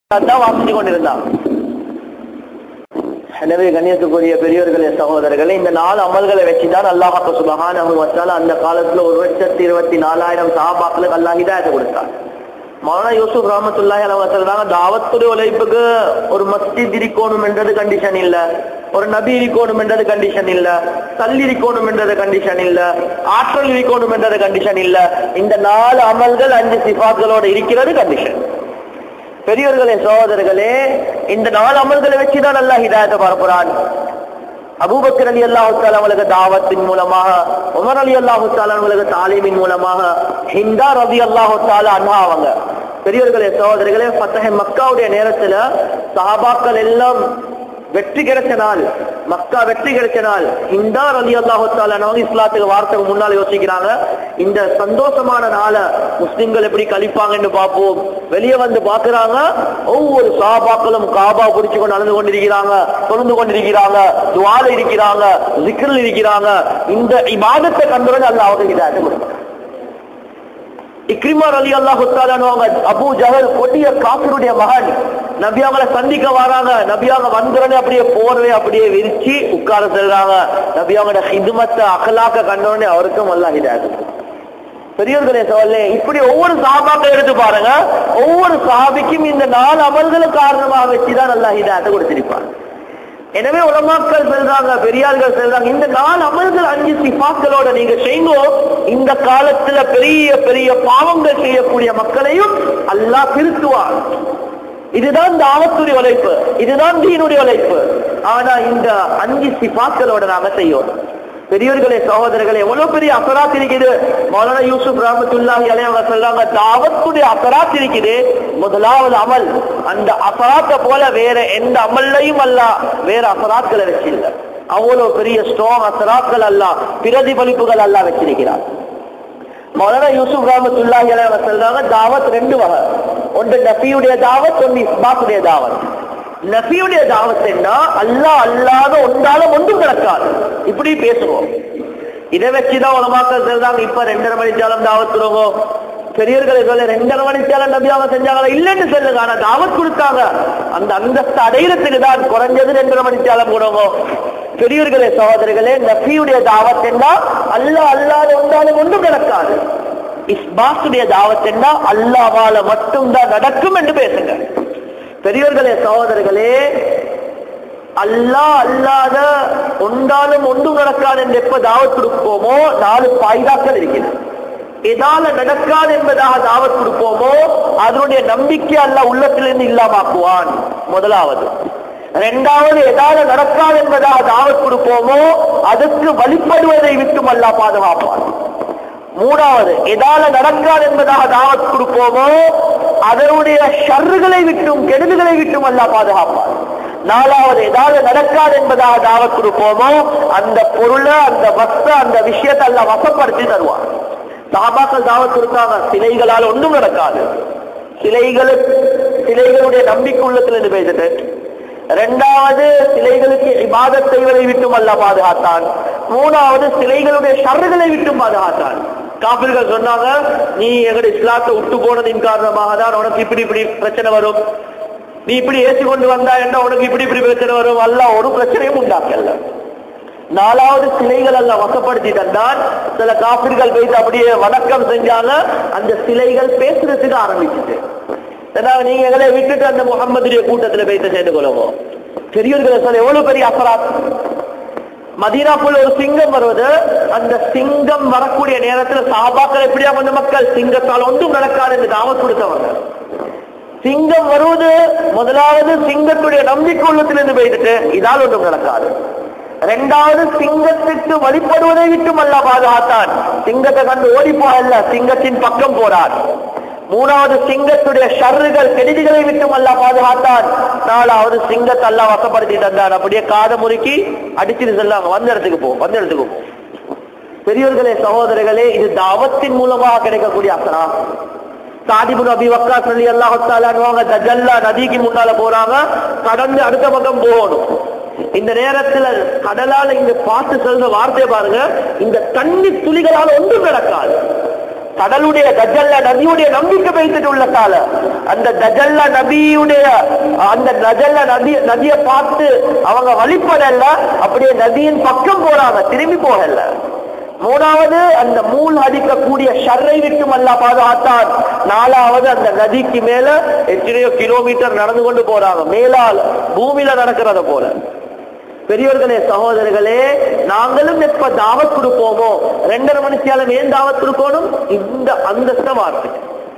தான் வாசிச்சு கொண்டிருந்தான் எனவே கண்ணியத்துக்குரிய பெரியவர்களே சகோதரர்களே இந்த நாலு அமல்களை வச்சுதான் அல்லாஹாக்கு சுபஹானஹு வத்தால அந்த காலத்துல ஒரு லட்சத்தி இருபத்தி நாலாயிரம் சஹாபாக்களுக்கு அல்லாஹ் ஹிதாயத்தை கொடுத்தார் மௌலானா யூசுப் ரஹமத்துல்லாஹி அலைஹி சொல்றாங்க தாவத்துடைய உழைப்புக்கு ஒரு மஸ்ஜித் இருக்கணும் என்றது கண்டிஷன் இல்ல ஒரு நபி இருக்கணும் என்றது கண்டிஷன் இல்ல கல் இருக்கணும் என்றது கண்டிஷன் இல்ல ஆற்றல் இருக்கணும் என்றது கண்டிஷன் இல்ல இந்த நாலு அமல்கள் அஞ்சு சிஃபாக்களோட இருக்கிறது கண்டிஷன் பெரியவர்களே சகோதரர்களே இந்த நாலு அமல்களை வச்சுதான் அல்லாஹ் ஹிதாயத்தை பரப்புறான் அபூபக்கர் அலி அல்லாஹு அவங்களுக்கு தாவத்தின் மூலமாக உமர் அலி அல்லாஹு அவங்களுக்கு தாலீமின் மூலமாக ஹிந்தா ரபி அல்லாஹு அண்ணா அவங்க பெரியவர்களே சகோதரர்களே பத்தகை மக்காவுடைய நேரத்துல சஹாபாக்கள் எல்லாம் வெற்றி கிடைச்ச நாள் மக்கா வெற்றி கிடைச்ச நாள் ஹிந்தா ரலி அல்லாஹு இஸ்லாத்துக்கு வார்த்தைக்கு முன்னால் யோசிக்கிறாங்க இந்த சந்தோஷமான நாளை முஸ்லிம்கள் எப்படி கழிப்பாங்கன்னு பார்ப்போம் வெளியே வந்து பாக்குறாங்க ஒவ்வொரு சஹாபாக்களும் காபா பிடிச்சு கொண்டு நடந்து கொண்டிருக்கிறாங்க தொழுந்து கொண்டிருக்கிறாங்க துவால இருக்கிறாங்க ஜிக்ரில் இருக்கிறாங்க இந்த இபாதத்தை கண்டுடன் அல்லாஹ் அவங்க இதாட்டு கொடுப்பாங்க இக்ரிமார் அலி அல்லாஹ் அவங்க அபு ஜஹல் கொடிய காசருடைய மகன் நபி அவங்களை சந்திக்க வராங்க நபி அவங்க வந்துடனே அப்படியே போர்வை அப்படியே விரிச்சு உட்கார செல்றாங்க நபி அவங்களோட ஹிதுமத்தை அகலாக்க கண்டோடனே அவருக்கும் அல்லா ஹிதாயத்து பெரியவர்களே சோழே இப்படி ஒவ்வொரு சஹாபாக்களை எடுத்து பாருங்க ஒவ்வொரு சஹாபிக்கும் இந்த நாலு அமல்களும் காரணமாக வச்சுதான் அல்லா ஹிதாயத்தை கொடுத்திருப்பாங்க எனவே உலமாக்கள் செல்றாங்க பெரியார்கள் செல்றாங்க இந்த நாலு அமல்கள் அஞ்சு சிபாக்களோட நீங்க செய்யுங்க இந்த காலத்துல பெரிய பெரிய பாவங்கள் செய்யக்கூடிய மக்களையும் அல்லாஹ் திருத்துவார் இதுதான் இந்த ஆபத்துடைய உழைப்பு இதுதான் தீனுடைய உழைப்பு ஆனா இந்த அஞ்சு சிபாக்களோட நாம செய்யணும் பெரியவர்களே சகோதரர்களே எவ்வளவு பெரிய அசராத் இருக்குது மௌலானா யூசுப் ரஹமத்துல்லாஹி அலைஹி அவங்க சொல்றாங்க தாவத்துடைய அசராத் இருக்குது முதலாவது அமல் அந்த அசராத்தை போல வேற எந்த அமல்லையும் அல்ல வேற அசராத்களை வச்சில்ல அவ்வளவு பெரிய ஸ்ட்ராங் அசராத்கள் அல்ல பிரதிபலிப்புகள் அல்ல வச்சிருக்கிறார் மௌலானா யூசுப் ரஹமத்துல்லாஹி அலைஹி அவங்க சொல்றாங்க தாவத் ரெண்டு வகை ஒன்று நபியுடைய தாவத் ஒன்று இஸ்பாத்துடைய தாவத் நபியுடைய தாவத் என்ன அல்லா அல்லாத ஒன்றாலும் ஒன்றும் கிடக்காது இப்படி பேசுவோம் இதை வச்சுதான் உலமாக்கள் சொல்றாங்க இப்ப ரெண்டரை மணிச்சாலம் தாவத்துறவோ பெரியவர்களை சொல்ல ரெண்டரை மணிச்சாலம் நபியாக செஞ்சாங்களா இல்லைன்னு சொல்லுங்க ஆனா தாவத் கொடுத்தாங்க அந்த அந்தஸ்து அடையிறதுக்கு தான் குறைஞ்சது ரெண்டரை மணிச்சாலம் கூடவோ பெரியவர்களே சகோதரர்களே நபியுடைய தாவத் என்ன அல்லா அல்லாத ஒன்றாலும் ஒன்றும் கிடக்காது இஸ்பாசுடைய தாவத் என்ன அல்லாவால மட்டும்தான் நடக்கும் என்று பேசுங்க பெரியவர்களே சகோதரர்களே அல்லா அல்லாத ஒன்றாலும் ஒன்றும் நடக்காது என்று எப்ப தாவத் கொடுப்போமோ நாலு பாய்தாக்கள் இருக்கிறது எதால நடக்காது என்பதாக தாவத் கொடுப்போமோ அதனுடைய நம்பிக்கை அல்ல உள்ளத்திலிருந்து இல்லாமாக்குவான் முதலாவது இரண்டாவது எதால நடக்காது என்பதாக தாவத் கொடுப்போமோ அதுக்கு வழிபடுவதை விட்டும் அல்லா பாதுகாப்பான் மூணாவது எதால நடக்காது என்பதாக தாவத் கொடுப்போமோ அதனுடைய ஷர்றுகளை விட்டும் கெடுதிகளை விட்டும் அல்லா பாதுகாப்பார் நாலாவது ஏதாவது நடக்காது என்பதாக தாவத் கொடுப்போமோ அந்த பொருளை அந்த வஸ்த அந்த விஷயத்தை அல்ல வசப்படுத்தி தருவார் சாபாக்கள் தாவத் கொடுத்தாங்க சிலைகளால் ஒன்றும் நடக்காது சிலைகளுக்கு சிலைகளுடைய நம்பிக்கை உள்ளத்திலிருந்து பேசிட்டு இரண்டாவது சிலைகளுக்கு இபாதத் செய்வதை விட்டும் அல்ல பாதுகாத்தான் மூணாவது சிலைகளுடைய ஷர்றுகளை விட்டும் பாதுகாத்தான் காபிர்கள் சொன்னாங்க நீ எங்களுடைய இஸ்லாத்தை விட்டு போனதின் காரணமாக தான் உனக்கு இப்படி இப்படி பிரச்சனை வரும் நீ இப்படி ஏசி கொண்டு வந்தா என்ன உனக்கு இப்படி இப்படி பிரச்சனை வரும் அல்ல ஒரு பிரச்சனையும் உண்டாக்கல நாலாவது சிலைகள் எல்லாம் வசப்படுத்தி தந்தான் சில காபிர்கள் வைத்து அப்படியே வணக்கம் செஞ்சாங்க அந்த சிலைகள் பேசுறதுக்கு ஆரம்பிச்சுட்டு நீங்க எங்களை விட்டுட்டு அந்த முகம்மதுடைய கூட்டத்துல வைத்து சேர்ந்து கொள்ளுவோம் பெரியவர்களை சொல்ல எவ்வளவு பெரிய அசராத் மதீனாக்குள்ள ஒரு சிங்கம் வருவது அந்த சிங்கம் வரக்கூடிய நேரத்துல சாபாக்கள் எப்படியா வந்த மக்கள் சிங்கத்தால் ஒன்றும் நடக்காது என்று தாவத் கொடுத்தவங்க சிங்கம் வருவது முதலாவது சிங்கத்துடைய நம்பிக்கை உள்ளத்திலிருந்து போயிட்டு இதால் ஒன்றும் நடக்காது இரண்டாவது சிங்கத்துக்கு வழிபடுவதை விட்டும் அல்ல பாதுகாத்தான் சிங்கத்தை கண்டு ஓடிப்போ அல்ல சிங்கத்தின் பக்கம் போறார் மூணாவது சிங்கத்துடைய ஷர்றுகள் கெடுதிகளை விட்டும் அல்ல பாதுகாத்தான் நாலாவது சிங்கத்தை அல்ல வசப்படுத்தி தந்தான் அப்படியே காத முறுக்கி அடிச்சுட்டு செல்லாங்க வந்த இடத்துக்கு போ வந்த இடத்துக்கு போ பெரியவர்களே சகோதரர்களே இது தாவத்தின் மூலமாக கிடைக்கக்கூடிய அசனா சாதிபுன் அபி வக்கா சொல்லி அல்லாஹாலுவாங்க தஜல்லா நதிக்கு முன்னால போறாங்க கடந்து அடுத்த பக்கம் போகணும் இந்த நேரத்துல கடலால இங்க பார்த்து சொல்ற வார்த்தையை பாருங்க இந்த தண்ணி துளிகளால ஒன்றும் நடக்காது கடலுடைய கஜல்ல நதியுடைய நம்பிக்கை வைத்துட்டு உள்ளத்தால அந்த கஜல்ல நபியுடைய அந்த நஜல்ல நதி நதியை பார்த்து அவங்க வழிபடல அப்படியே நதியின் பக்கம் போறாங்க திரும்பி போகல மூணாவது அந்த மூல் அடிக்கக்கூடிய ஷர்ரை விட்டும் அல்ல பாதுகாத்தான் நாலாவது அந்த நதிக்கு மேல எத்தனையோ கிலோமீட்டர் நடந்து கொண்டு போறாங்க மேலால் பூமியில நடக்கிறத போல பெரியவர்களே சகோதரர்களே நாங்களும் எப்ப தாவத் கொடுப்போமோ ரெண்டரை மணித்தியாலும் ஏன் தாவத் கொடுக்கணும் இந்த அந்தஸ்த வார்த்தை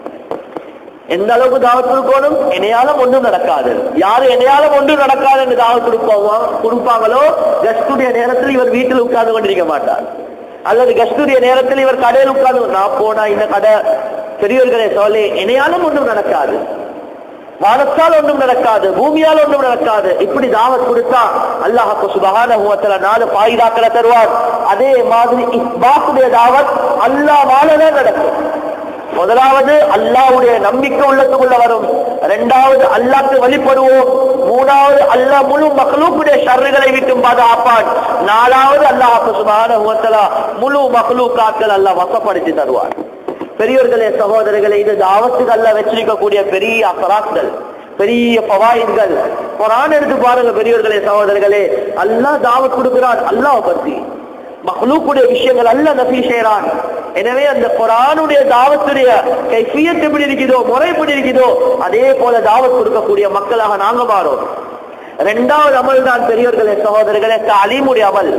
எந்த அளவுக்கு தாவத் கொடுக்கணும் என்னையாலும் ஒன்றும் நடக்காது யாரு என்னையாலும் ஒன்றும் நடக்காது என்று தாவத் கொடுப்போமோ கொடுப்பாங்களோ கஸ்டுடைய நேரத்தில் இவர் வீட்டில் உட்கார்ந்து கொண்டிருக்க மாட்டார் அல்லது கஸ்டுடைய நேரத்தில் இவர் கடையில் உட்கார்ந்து நான் போனா இந்த கடை பெரியவர்களே சொல்லி என்னையாலும் ஒன்றும் நடக்காது வானத்தால் ஒன்றும் நடக்காது பூமியால் ஒன்றும் நடக்காது இப்படி தாவத் கொடுத்தா அல்லாஹு சுபகான நாலு பாயிதாக்களை தருவார் அதே மாதிரி இஸ்பாத்துடைய தாவத் அல்லாவாலதான் நடக்கும் முதலாவது அல்லாவுடைய நம்பிக்கை உள்ளத்துக்குள்ள வரும் இரண்டாவது அல்லாக்கு வழிபடுவோம் மூணாவது அல்லாஹ் முழு மகளுக்குடைய ஷர்றுகளை விட்டும் பாதுகாப்பான் நாலாவது அல்லாஹு சுபகான முழு மகளுக்காக்கள் அல்லாஹ் வசப்படுத்தி தருவார் பெரியவர்களே சகோதரர்களே இது தாவத்துக்கு அல்ல வச்சிருக்கக்கூடிய பெரிய அசராக்கள் பெரிய பவாயின்கள் குரான் எடுத்து பாருங்க பெரியவர்களே சகோதரர்களே அல்லாஹ் தாவத் கொடுக்கிறான் அல்லாஹ் பத்தி மஹ்லூக்குடைய விஷயங்கள் அல்ல நபி செய்யறான் எனவே அந்த குரானுடைய தாவத்துடைய கைஃபியத் எப்படி இருக்குதோ முறை எப்படி இருக்குதோ அதே போல தாவத் கொடுக்கக்கூடிய மக்களாக நாங்க மாறோம் இரண்டாவது அமல் தான் பெரியவர்களே சகோதரர்களே தாலீமுடைய அமல்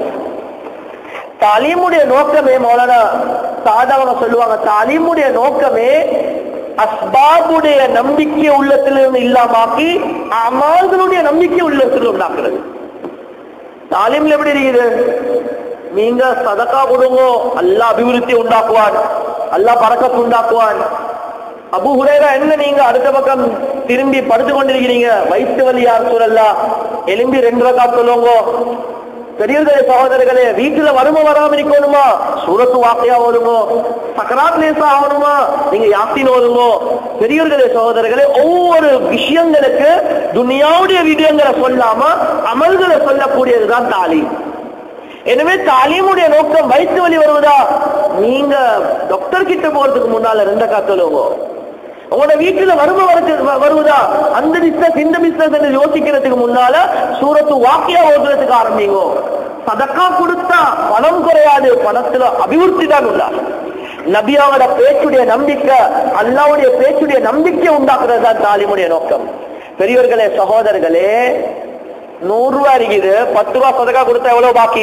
தாலீமுடைய நோக்கமே மௌலானா சாதவங்க சொல்லுவாங்க தாலீமுடைய நோக்கமே அஸ்பாபுடைய நம்பிக்கை உள்ளத்திலிருந்து இல்லாமாக்கி அமால்களுடைய நம்பிக்கை உள்ளத்தில் உண்டாக்குறது தாலீம்ல எப்படி இருக்குது நீங்க சதக்கா கொடுங்க அல்லா அபிவிருத்தி உண்டாக்குவான் அல்லா பறக்கத்து உண்டாக்குவான் அபு ஹுரேரா என்ன நீங்க அடுத்த பக்கம் திரும்பி படுத்து கொண்டிருக்கிறீங்க வயிற்று வலி யார் சூழல்லா எலும்பி ரெண்டு ரக்கா சொல்லுங்க பெரியவர்களே சகோதரர்களே வீட்டுல வறுமை வராம இருக்கணுமா சூரத்து வாக்கையா வருமோ சக்கராத் லேசா ஆகணுமா நீங்க யாத்தின் வருமோ பெரியவர்களே சகோதரர்களே ஒவ்வொரு விஷயங்களுக்கு துனியாவுடைய விடயங்களை சொல்லாம அமல்களை சொல்லக்கூடியதுதான் தாலி எனவே தாலீமுடைய நோக்கம் வயிற்று வலி வருவதா நீங்க டாக்டர் கிட்ட போறதுக்கு முன்னால ரெண்ட காத்தலுங்க உங்களோட வீட்டுல வறுமை வரது வருவதா அந்த பிசினஸ் இந்த பிசினஸ் என்று யோசிக்கிறதுக்கு முன்னால சூரத்து வாக்கியா ஓதுறதுக்கு ஆரம்பிங்க சதக்கா கொடுத்தா பணம் குறையாது பணத்துல அபிவிருத்தி தான் உண்டா நபியாவோட பேச்சுடைய நம்பிக்கை அல்லாவுடைய பேச்சுடைய நம்பிக்கை உண்டாக்குறது தான் தாலிமுடைய நோக்கம் பெரியவர்களே சகோதரர்களே நூறு ரூபாய் இருக்குது பத்து ரூபாய் சதக்கா கொடுத்தா எவ்வளவு பாக்கி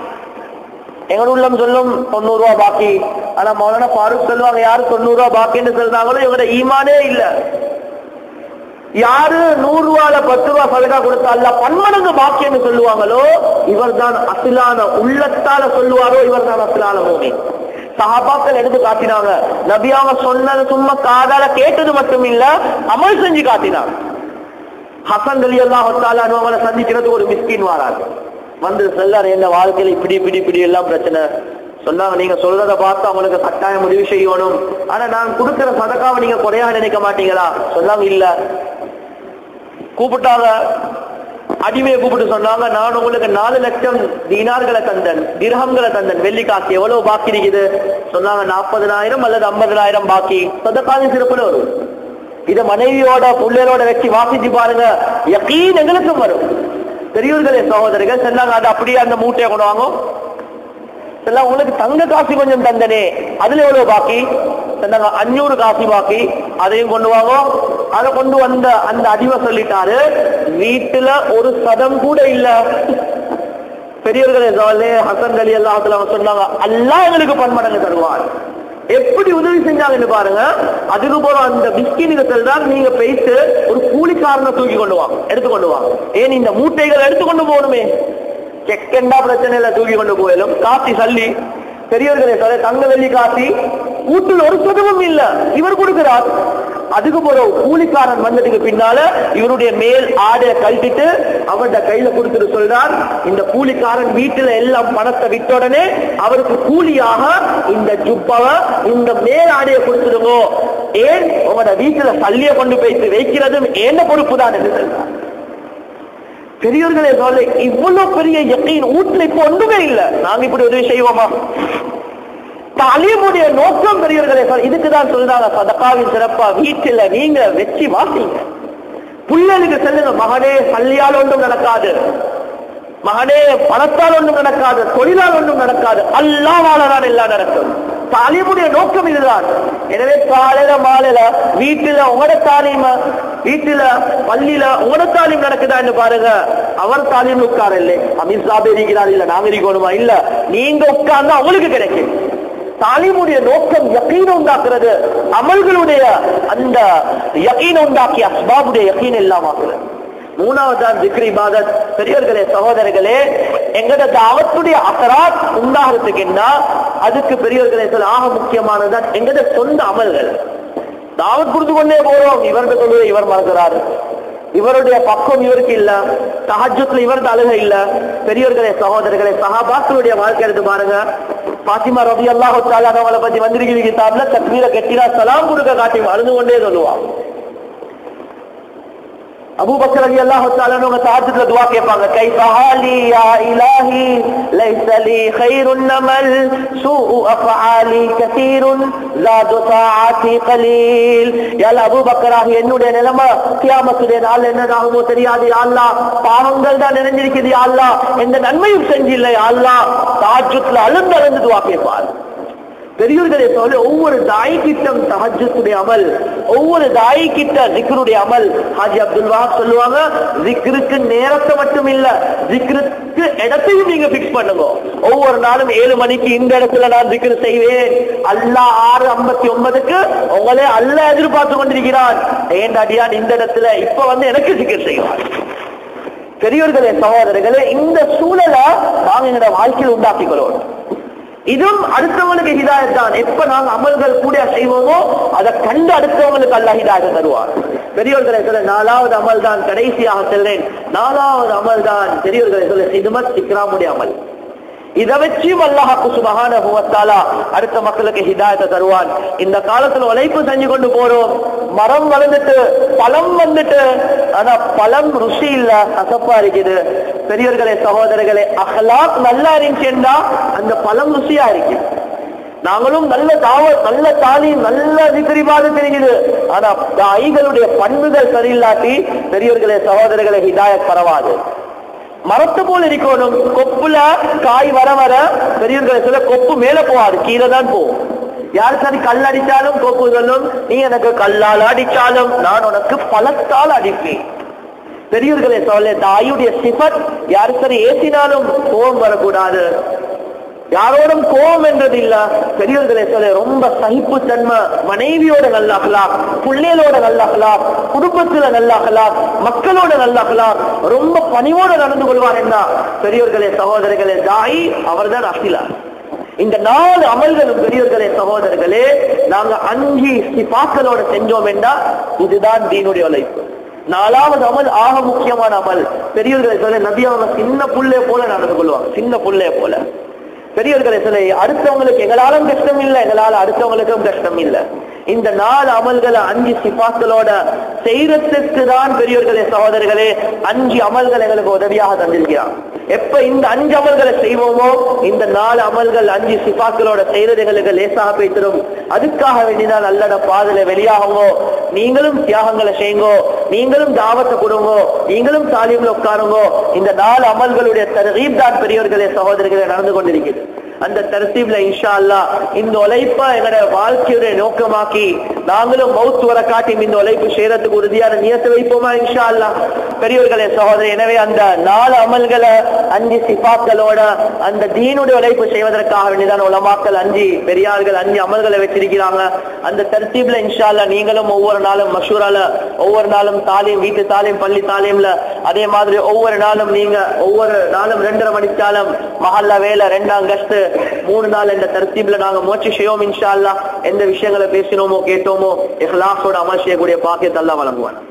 எங்க உள்ளம் சொல்லும் தொண்ணூறு ரூபாய் பாக்கி ஆனா மௌலானா ஃபாரூக் சொல்லுவாங்க யாரு தொண்ணூறு ரூபாய் பாக்கின்னு சொல்றாங்களோ இவங்க ஈமானே இல்ல யாரு நூறு ரூபால பத்து ரூபாய் சதக்கா கொடுத்தா அல்ல பன்மடங்கு பாக்கியன்னு சொல்லுவாங்களோ இவர் தான் அசிலான உள்ளத்தால சொல்லுவாரோ இவர் தான் அசிலான மூமி சஹாபாக்கள் எடுத்து காட்டினாங்க நபி அவங்க சொன்னது சும்மா காதால கேட்டது மட்டும் இல்ல அமல் செஞ்சு காட்டினாங்க ஹசன் அலி அல்லா அவங்களை சந்திக்கிறதுக்கு ஒரு மிஸ்கின் வாராங்க வந்து செல்லார் என்ன வாழ்க்கையில இப்படி இப்படி இப்படி எல்லாம் பிரச்சனை சொன்னாங்க நீங்க சொல்றத பார்த்து அவங்களுக்கு கட்டாயம் முடிவு செய்யணும் ஆனா நான் கொடுக்கிற சதக்காவை நீங்க குறையாக நினைக்க மாட்டீங்களா சொன்னாங்க இல்ல கூப்பிட்டாங்க அடிமையை கூப்பிட்டு சொன்னாங்க நான் உங்களுக்கு நாலு லட்சம் தீனார்களை தந்தன் திரகங்களை தந்தன் வெள்ளி காசு எவ்வளவு பாக்கி இருக்குது சொன்னாங்க நாற்பதனாயிரம் அல்லது ஐம்பதனாயிரம் பாக்கி சதக்காவின் சிறப்புல வரும் இத மனைவியோட பிள்ளைகளோட வச்சு வாசிச்சு பாருங்க யக்கீன் எங்களுக்கும் வரும் பெரியவர்களே சகோதரர்கள் சொன்னாங்க அது அப்படியே அந்த மூட்டையை கொண்டு வாங்க சொன்னா உங்களுக்கு தங்க காசு கொஞ்சம் தந்தனே அதுல எவ்வளவு பாக்கி சொன்னாங்க அஞ்சூறு காசு பாக்கி அதையும் கொண்டு வாங்க அதை கொண்டு வந்த அந்த அடிமை சொல்லிட்டாரு வீட்டுல ஒரு சதம் கூட இல்ல பெரியவர்களே சோழே ஹசன் அலி அல்லாஹ் சொன்னாங்க அல்லாஹ் எங்களுக்கு பன்மடங்கு தருவார் எப்படி உதவி செஞ்சாங்கன்னு பாருங்க அதுக்கு போற அந்த பிஸ்கினுக்கு தான் நீங்க போயிட்டு ஒரு கூலிக்காரனை தூக்கி கொண்டு வாங்க எடுத்து கொண்டு வாங்க ஏன் இந்த மூட்டைகளை எடுத்துக்கொண்டு போகணுமே செக்கண்டா பிரச்சனை இல்ல தூக்கி கொண்டு போயிடும் காசி சல்லி பெரியவர்களே சொல்ல தங்க வெள்ளி காசி வீட்டில் ஒரு சுதமும் இல்ல இவர் கொடுக்கிறார் அதுக்கு போற கூலிக்காரன் வந்ததுக்கு பின்னால இவருடைய மேல் ஆடைய கழட்டிட்டு அவருடைய கையில கொடுத்துட்டு சொல்றார் இந்த கூலிக்காரன் வீட்டுல எல்லாம் பணத்தை விட்ட உடனே அவருக்கு கூலியாக இந்த ஜுப்பாவை இந்த மேல் ஆடையை கொடுத்துடுங்க ஏன் உங்களோட வீட்டுல சல்லிய கொண்டு போயிட்டு வைக்கிறதும் என்ன பொறுப்பு தான் என்று சொல்றார் பெரியவர்களே சொல்ல இவ்வளவு பெரிய யக்கீன் வீட்டுல இப்ப ஒன்றுமே இல்ல நாங்க இப்படி உதவி செய்வோமா தாலீமுடைய நோக்கம் பெரியவர்களே சொல்- இதுக்குதான் சொல்றாங்க சதகாவின் சிறப்பா வீட்டுல நீங்க வச்சு வாசிங்க புள்ளனுக்கு செல்லுங்க மகனே பள்ளியால் ஒன்றும் நடக்காது மகனே பணத்தால் ஒன்றும் நடக்காது தொழிலால் ஒன்றும் நடக்காது அல்லாவாலதான் எல்லாம் நடக்கும் தாலீமுடைய நோக்கம் இதுதான் எனவே காலையில மாலையில வீட்டுல உங்களோட தாலீம வீட்டுல பள்ளியில உங்களோட தாலீம் நடக்குதான்னு பாருங்க அவர் தாலீம் உட்கார இல்லை அமித் சாப் இருக்கிறார் இல்ல நாங்க இருக்கணுமா இல்ல நீங்க உட்கார்ந்தா அவங்களுக்கு கிடைக்கும் தாலீமுடைய நோக்கம் யக்கீன் உண்டாக்குறது அமல்களுடைய அந்த யக்கீன் உண்டாக்கி அஸ்பாபுடைய யக்கீன் இல்லாமாக்குறது மூணாவது தான் திக்ரி இபாதத் பெரியவர்களே சகோதரர்களே எங்கட தாவத்துடைய அசராத் உண்டாகிறதுக்கு என்ன அதுக்கு பெரியவர்களே சொல்ல ஆக முக்கியமானதுதான் எங்கட சொந்த அமல்கள் தாவத் கொடுத்து கொண்டே போறோம் இவருக்கு சொல்லுவது இவர் மறக்கிறாரு இவருடைய பக்கம் இவருக்கு இல்ல தஹஜத்துல இவரது அழுகை இல்ல பெரியவர்களே சகோதரர்களே சஹாபாக்களுடைய வாழ்க்கை எடுத்து பாருங்க பாத்திமா ரபி அல்லாஹு அவங்களை பத்தி வந்திருக்கிற கிதாப்ல தக்மீர கெட்டினா சலாம் கொடுக்க காட்டி அழுது கொண்டே சொல்லுவான் அபூ பக்கர் ரலி அல்லாஹு தஆலா அவங்க தஹஜ்ஜுத்ல துஆ கேட்பாங்க கைஃப ஹாலி யா இலாஹி லைஸ லீ கைருன் நமல் சூஉ அஃஆலி கஸீருன் ஜாது சாஆதி கலீல் யா அல்லாஹ் அபூ பக்கராக என்னுடைய நிலைமை கியாமத்துடைய நாள் என்னதாகுமோ தெரியாது யா அல்லாஹ் பாவங்கள் தான் நிறைஞ்சிருக்குது யா அல்லாஹ் எந்த நன்மையும் செஞ்சில்லை யா அல்லாஹ் தஹஜ்ஜுத்ல அழுந்து அழுந்து துஆ கேட்பார் பெரியோர்களே சொல்ல ஒவ்வொரு தாய் கிட்டம் தஹஜ்ஜுடைய அமல் ஒவ்வொரு தாய் கிட்ட ஜிக்ருடைய அமல் ஹாஜி அப்துல் வஹாப் சொல்லுவாங்க ஜிக்ருக்கு நேரத்தை மட்டும் இல்ல ஜிக்ருக்கு இடத்தையும் நீங்க பிக்ஸ் பண்ணுங்க ஒவ்வொரு நாளும் ஏழு மணிக்கு இந்த இடத்துல நான் ஜிக்ரு செய்வேன் அல்லாஹ் ஆறு ஐம்பத்தி ஒன்பதுக்கு உங்களே அல்ல எதிர்பார்த்து கொண்டிருக்கிறான் ஏன் அடியான் இந்த இடத்துல இப்ப வந்து எனக்கு ஜிக்ர் செய்வான் பெரியோர்களே சகோதரர்களே இந்த சூழலை நாங்க எங்களோட வாழ்க்கையில் உண்டாக்கிக் கொள்வோம் இதுவும் அடுத்தவங்களுக்கு ஹிதாயத் தான் எப்ப நாங்க அமல்கள் கூட செய்வோமோ அதை கண்டு அடுத்தவங்களுக்கு அல்ல ஹிதாயத்தை தருவார் பெரியோர்களை சொல்ல நாலாவது அமல் தான் கடைசியாக செல்றேன் நாலாவது அமல் தான் பெரியோர்களை சொல்ல சிதுமத் இக்ராமுடைய அமல் இதை வச்சு அல்லாஹாக்கு சுபகான அடுத்த மக்களுக்கு ஹிதாயத்தை தருவான் இந்த காலத்துல உழைப்பு செஞ்சு கொண்டு போறோம் மரம் வளர்ந்துட்டு பழம் வந்துட்டு ஆனா பழம் ருசி இல்ல கசப்பா இருக்குது பெரியவர்களே சகோதரர்களே அஹ்லாக் நல்லா இருந்துச்சுன்னா அந்த பழம் ருசியா இருக்கு நாங்களும் நல்ல தாவ நல்ல தாலி நல்ல விக்கிரிபாடு தெரியுது ஆனா ஐகளுடைய பண்புகள் சரியில்லாட்டி பெரியவர்களே சகோதரர்களே ஹிதாயத் பரவாது மரத்து போல இருக்கணும் கொப்புல காய் வர வர பெரியவர்களை சொல்ல கொப்பு மேல போவாது கீழே தான் போகும் யார் சரி கல் அடிச்சாலும் கொப்பு சொல்லும் நீ எனக்கு கல்லால் அடிச்சாலும் நான் உனக்கு பழத்தால் அடிப்பேன் பெரியவர்களை சொல்ல தாயுடைய சிபத் யார் சரி ஏசினாலும் கோபம் வரக்கூடாது யாரோடும் கோபம் என்றது இல்ல பெரியவர்களை சொல்ல ரொம்ப சகிப்புத்தன்மை மனைவியோட நல்ல அகலாக் பிள்ளைகளோட நல்ல அகலாக் குடும்பத்துல நல்ல அகலாக் மக்களோட நல்ல அகலாக் ரொம்ப பணிவோட நடந்து கொள்வார் என்ன பெரியவர்களே சகோதரர்களே தாய் அவர்தான் அகிலா இந்த நாலு அமல்களும் பெரியவர்களே சகோதரர்களே நாங்க அஞ்சு சிபாக்களோட செஞ்சோம் என்றா இதுதான் தீனுடைய உழைப்பு நாலாவது அமல் ஆக முக்கியமான அமல் பெரியவர்களை சொல்ல நபி அவங்க சின்ன புள்ளே போல நடந்து கொள்வாங்க சின்ன புள்ளே போல பெரியவர்களை சொல்ல அடுத்தவங்களுக்கு எங்களாலும் கஷ்டம் இல்லை எங்களால அடுத்தவங்களுக்கும் கஷ்டம் இல்லை இந்த நாலு அமல்களை அஞ்சு சிபாக்களோட செய்யறதுக்கு தான் பெரியவர்களே சகோதரர்களே அஞ்சு அமல்கள் எங்களுக்கு உதவியாக தந்திருக்கிறான் எப்ப இந்த அஞ்சு அமல்களை செய்வோமோ இந்த நாலு அமல்கள் அஞ்சு சிபாக்களோட செய்யறது எங்களுக்கு லேசாக பேசிடும் அதுக்காக வேண்டிதான் நல்லட பாதல வெளியாகுங்கோ நீங்களும் தியாகங்களை செய்யுங்கோ நீங்களும் தாவத்தை கொடுங்கோ நீங்களும் தாலியம்ல உட்காருங்கோ இந்த நாலு அமல்களுடைய தரகீப் தான் பெரியவர்களே சகோதரர்களே நடந்து கொண்டிருக்கிறது அந்த தரத்தீப்ல இன்ஷா அல்லா இந்த உழைப்ப எங்களோட வாழ்க்கையுடைய நோக்கமாக்கி நாங்களும் மவுத் வர காட்டி இந்த உழைப்பு செய்யறதுக்கு உறுதியான நியத்தை வைப்போமா இன்ஷா அல்லா பெரியவர்களே சகோதரி எனவே அந்த நாலு அமல்களை அஞ்சு சிபாக்களோட அந்த தீனுடைய உழைப்பு செய்வதற்காக வேண்டிதான் உலமாக்கள் அஞ்சு பெரியார்கள் அஞ்சு அமல்களை வச்சிருக்கிறாங்க அந்த தர்த்தீப்ல இன்ஷா அல்லா நீங்களும் ஒவ்வொரு நாளும் மஷூரால ஒவ்வொரு நாளும் தாலீம் வீட்டு தாலீம் பள்ளி தாலீம்ல அதே மாதிரி ஒவ்வொரு நாளும் நீங்க ஒவ்வொரு நாளும் ரெண்டரை மணிக்காலம் மஹல்ல வேலை ரெண்டாம் கஸ்து மூணு நாள் இந்த தர்த்தீப்ல நாங்க முயற்சி செய்வோம் இன்ஷா அல்லா எந்த விஷயங்களை பேசினோமோ கேட்டோமோ இஹ்லாஸோட அமல் செய்யக்கூடிய பாக்கியத்தை எல்லாம் வழங்குவாங்க